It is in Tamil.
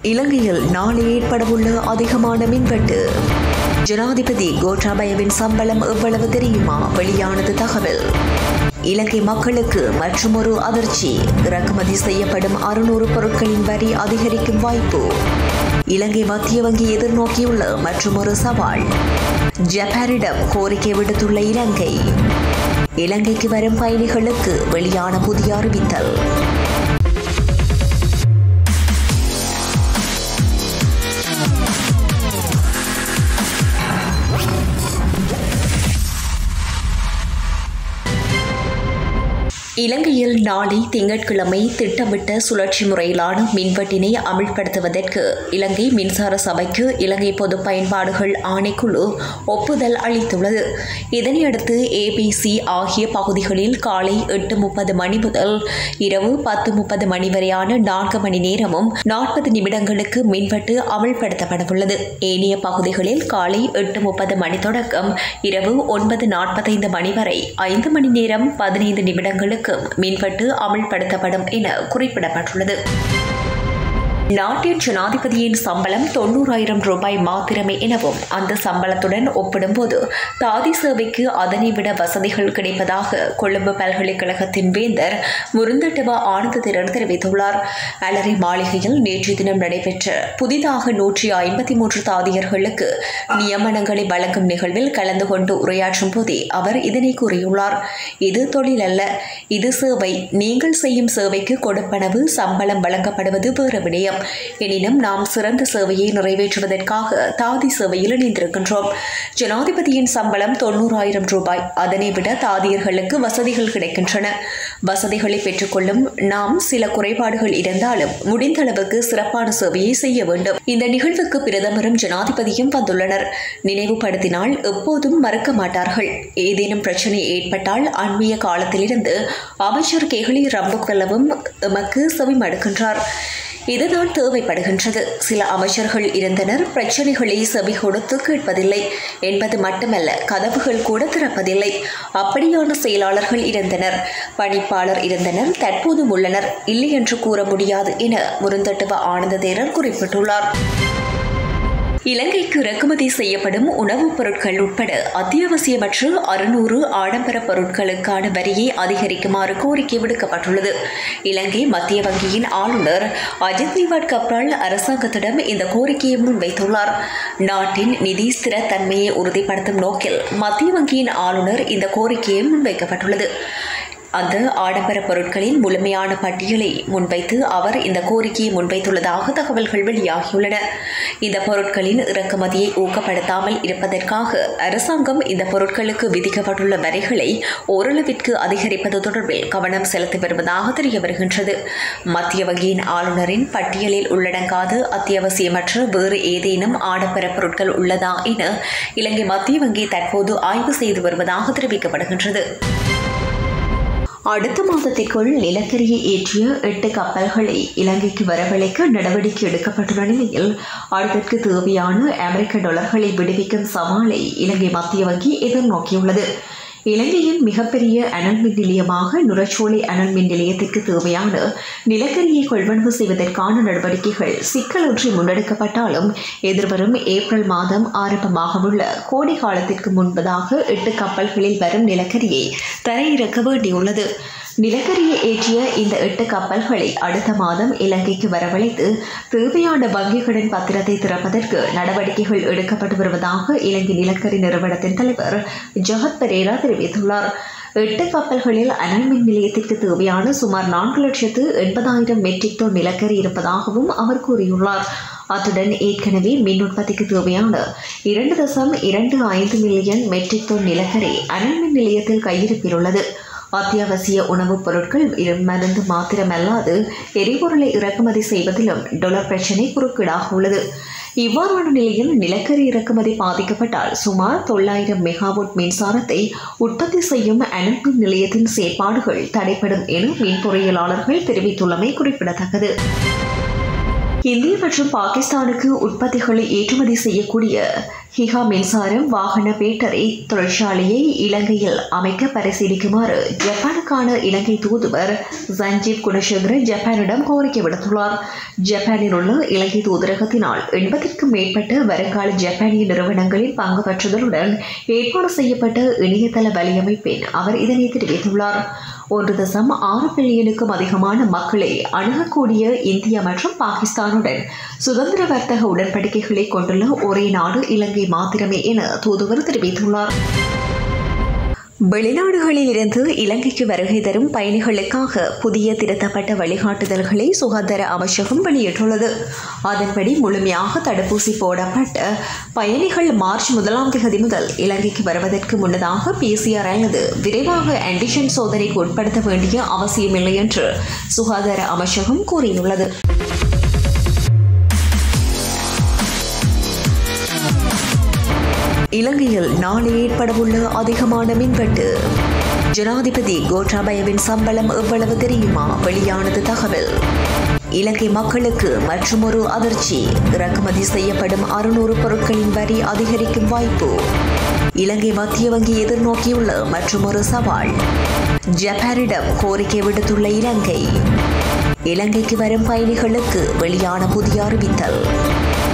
இலங்கையில் நாளை ஏற்படவுள்ள அதிகமான மின்வெட்டு ஜனாதிபதி கோட்டாபயவின் சம்பளம் எவ்வளவு தெரியுமா வெளியானது தகவல் இலங்கை மக்களுக்கு மற்றுமொரு அதிர்ச்சி இறக்குமதி செய்யப்படும் அறுநூறு பொருட்களின் வரி அதிகரிக்கும் வாய்ப்பு இலங்கை மத்திய வங்கி எதிர்நோக்கியுள்ள மற்றுமொரு சவால் ஜப்பானிடம் கோரிக்கை விடுத்துள்ள இலங்கை இலங்கைக்கு வரும் பயணிகளுக்கு வெளியான புதிய அறிவித்தல் இலங்கையில் நாளை திங்கட்கிழமை திட்டமிட்ட சுழற்சி முறையிலான மின்வெட்டினை அமல்படுத்துவதற்கு இலங்கை மின்சார சபைக்கு இலங்கை பொது பயன்பாடுகள் ஆணைக்குழு ஒப்புதல் அளித்துள்ளது இதனையடுத்து ஏபிசி ஆகிய பகுதிகளில் காலை எட்டு முப்பது மணி முதல் இரவு பத்து முப்பது மணி வரையான நான்கு மணி நேரமும் நாற்பது நிமிடங்களுக்கு மின்வெட்டு அமல்படுத்தப்படவுள்ளது ஏனைய பகுதிகளில் காலை எட்டு முப்பது மணி தொடக்கம் இரவு ஒன்பது நாற்பத்தைந்து மணி வரை ஐந்து மணி நேரம் பதினைந்து நிமிடங்களுக்கு மின்வெட்டு அமல்படுத்தப்படும் என குறிப்பிடப்பட்டுள்ளது நாட்டின் ஜனாதிபதியின் சம்பளம் தொண்ணூறாயிரம் ரூபாய் மாத்திரமே எனவும் அந்த சம்பளத்துடன் ஒப்பிடும்போது தாதி சேவைக்கு அதனை விட வசதிகள் கிடைப்பதாக கொழும்பு பல்கலைக்கழகத்தின் வேந்தர் முருந்தட்டுவ ஆனந்ததிரன் தெரிவித்துள்ளார் அலரி மாளிகையில் நேற்று தினம் நடைபெற்ற புதிதாக நூற்றி ஐம்பத்தி மூன்று தாதியர்களுக்கு நியமனங்களை வழங்கும் நிகழ்வில் கலந்து கொண்டு உரையாற்றும் போதே அவர் இதனை கூறியுள்ளார் இது தொழில் அல்ல இது சேவை நீங்கள் செய்யும் சேவைக்கு கொடுப்பனவு சம்பளம் வழங்கப்படுவது வேறு விடயம் எனினும் நாம் சிறந்த சேவையை நிறைவேற்றுவதற்காக தாதி சேவையில் இணைந்திருக்கின்றோம் ஜனாதிபதியின் சம்பளம் தொண்ணூறாயிரம் ரூபாய் அதனை விட தாதியர்களுக்கு வசதிகள் கிடைக்கின்றன வசதிகளை பெற்றுக்கொள்ளும் நாம் சில குறைபாடுகள் இருந்தாலும் முடிந்த அளவுக்கு சிறப்பான சேவையை செய்ய வேண்டும் இந்த நிகழ்வுக்கு பிரதமரும் ஜனாதிபதியும் வந்துள்ளனர் நினைவுபடுத்தினால் எப்போதும் மறக்க மாட்டார்கள் ஏதேனும் பிரச்சனை ஏற்பட்டால் அண்மைய காலத்திலிருந்து அமைச்சர் கெஹ்லி ரம்புக்கலவும் எமக்கு செவிமடுக்கின்றார் இதுதான் தேவைப்படுகின்றது சில அமைச்சர்கள் இருந்தனர் பிரச்சனைகளை செவி கொடுத்து கேட்பதில்லை என்பது மட்டுமல்ல கதவுகள் கூட திறப்பதில்லை அப்படியான செயலாளர்கள் இருந்தனர் பணிப்பாளர் இருந்தனர் தற்போதும் உள்ளனர் இல்லை என்று கூற முடியாது என முருந்தட்டுவ ஆனந்த தேரர் குறிப்பிட்டுள்ளார் இலங்கைக்கு இறக்குமதி செய்யப்படும் உணவுப் பொருட்கள் உட்பட அத்தியாவசியமற்ற அறுநூறு ஆடம்பர பொருட்களுக்கான வரியை அதிகரிக்குமாறு கோரிக்கை விடுக்கப்பட்டுள்ளது இலங்கை மத்திய வங்கியின் ஆளுநர் அஜித் நிவாட் கப்ரால் அரசாங்கத்திடம் இந்த கோரிக்கையை முன்வைத்துள்ளார் நாட்டின் நிதி ஸ்திரத்தன்மையை உறுதிப்படுத்தும் நோக்கில் மத்திய வங்கியின் ஆளுநர் இந்த கோரிக்கையை முன்வைக்கப்பட்டுள்ளது அந்த ஆடம்பர பொருட்களின் முழுமையான பட்டியலை முன்வைத்து அவர் இந்த கோரிக்கையை முன்வைத்துள்ளதாக தகவல்கள் வெளியாகியுள்ளன இந்த பொருட்களின் இறக்குமதியை ஊக்கப்படுத்தாமல் இருப்பதற்காக அரசாங்கம் இந்த பொருட்களுக்கு விதிக்கப்பட்டுள்ள வரிகளை ஓரளவிற்கு அதிகரிப்பது தொடர்பில் கவனம் செலுத்தி வருவதாக தெரிய வருகின்றது மத்திய வங்கியின் ஆளுநரின் பட்டியலில் உள்ளடங்காத அத்தியாவசியமற்ற வேறு ஏதேனும் ஆடம்பர பொருட்கள் உள்ளதா என இலங்கை மத்திய வங்கி தற்போது ஆய்வு செய்து வருவதாக தெரிவிக்கப்படுகின்றது அடுத்த மாதத்திற்குள் நிலக்கரியை ஏற்றிய எட்டு கப்பல்களை இலங்கைக்கு வரவழைக்க நடவடிக்கை எடுக்கப்பட்டுள்ள நிலையில் அதற்கு தேவையான அமெரிக்க டாலர்களை விடுவிக்கும் சவாலை இலங்கை மத்திய வங்கி எதிர்நோக்கியுள்ளது இலங்கையின் மிகப்பெரிய அனல் மின் நிலையமாக நுரச்சோலை அனல் மின் நிலையத்திற்கு தேவையான நிலக்கரியை கொள்வனவு செய்வதற்கான நடவடிக்கைகள் சிக்கலொன்றி முன்னெடுக்கப்பட்டாலும் எதிர்வரும் ஏப்ரல் மாதம் ஆரம்பமாகவுள்ள கோடை காலத்திற்கு முன்பதாக எட்டு கப்பல்களில் வரும் நிலக்கரியை தரையிறக்க வேண்டியுள்ளது நிலக்கரியை ஏற்றிய இந்த எட்டு கப்பல்களை அடுத்த மாதம் இலங்கைக்கு வரவழைத்து தேவையான வங்கிக் கடன் பத்திரத்தை திறப்பதற்கு நடவடிக்கைகள் எடுக்கப்பட்டு வருவதாக இலங்கை நிலக்கரி நிறுவனத்தின் தலைவர் ஜகத் பெரேரா தெரிவித்துள்ளார் எட்டு கப்பல்களில் அனல் மின் நிலையத்திற்கு தேவையான சுமார் நான்கு லட்சத்து எண்பதாயிரம் மெட்ரிக் டன் நிலக்கரி இருப்பதாகவும் அவர் கூறியுள்ளார் அத்துடன் ஏற்கனவே மின் உற்பத்திக்கு தேவையான இரண்டு தசம் இரண்டு ஐந்து மில்லியன் மெட்ரிக் டன் நிலக்கரி அனல் மின் நிலையத்தில் கையிருப்பில் உள்ளது அத்தியாவசிய உணவுப் பொருட்கள் மருந்து மாத்திரமல்லாது எரிபொருளை இறக்குமதி செய்வதிலும் டொலர் பிரச்சினை குறுக்கீடாக உள்ளது இவ்வாறான நிலையில் நிலக்கரி இறக்குமதி பாதிக்கப்பட்டால் சுமார் தொள்ளாயிரம் மெகாவாட் மின்சாரத்தை உற்பத்தி செய்யும் அனல் மின் நிலையத்தின் செயற்பாடுகள் தடைப்படும் என மின் பொறியியலாளர்கள் தெரிவித்துள்ளமை குறிப்பிடத்தக்கது இந்தியா மற்றும் பாகிஸ்தானுக்கு உற்பத்திகளை ஏற்றுமதி செய்யக்கூடிய ஹிகா மின்சாரம் வாகன பேட்டரி தொழிற்சாலையை இலங்கையில் அமைக்க பரிசீலிக்குமாறு ஜப்பானுக்கான இலங்கை தூதுவர் சஞ்சீவ் குணசேகர ஜப்பானிடம் கோரிக்கை விடுத்துள்ளார் ஜப்பானில் உள்ள இலங்கை தூதரகத்தினால் எண்பத்திற்கும் மேற்பட்ட வருங்கால ஜப்பானிய நிறுவனங்களில் பங்கு பெற்றுதலுடன் ஏற்பாடு செய்யப்பட்ட இணையதள வலையமைப்பின் அவர் இதனை தெரிவித்துள்ளார் ஒன்று தசம் ஆறு பில்லியனுக்கும் அதிகமான மக்களை அணுகக்கூடிய இந்தியா மற்றும் பாகிஸ்தானுடன் சுதந்திர வர்த்தக உடன்படிக்கைகளை கொண்டுள்ள ஒரே நாடு இலங்கை மாத்திரமே என தூதுவர் தெரிவித்துள்ளார் வெளிநாடுகளில் இருந்து இலங்கைக்கு வருகை தரும் பயணிகளுக்காக புதிய திருத்தப்பட்ட வழிகாட்டுதல்களை சுகாதார அமைச்சகம் வெளியிட்டுள்ளது அதன்படி முழுமையாக தடுப்பூசி போடப்பட்ட பயணிகள் மார்ச் முதலாம் தேதி முதல் இலங்கைக்கு வருவதற்கு முன்னதாக பிசிஆர் அல்லது விரைவாக ஆன்டிஜென் சோதனைக்கு உட்படுத்த வேண்டிய அவசியமில்லை என்று சுகாதார அமைச்சகம் கூறியுள்ளது இலங்கையில் நாளை ஏற்படவுள்ள அதிகமான மின்வெட்டு ஜனாதிபதி கோட்டாபயவின் சம்பளம் எவ்வளவு தெரியுமா வெளியானது தகவல் இலங்கை மக்களுக்கு மற்றுமொரு அதிர்ச்சி இறக்குமதி செய்யப்படும் அறுநூறு பொருட்களின் வரி அதிகரிக்கும் வாய்ப்பு இலங்கை மத்திய வங்கி எதிர்நோக்கியுள்ள மற்றுமொரு சவால் ஜப்பானிடம் கோரிக்கை விடுத்துள்ள இலங்கை இலங்கைக்கு வரும் பயணிகளுக்கு வெளியான புதிய அறிவித்தல்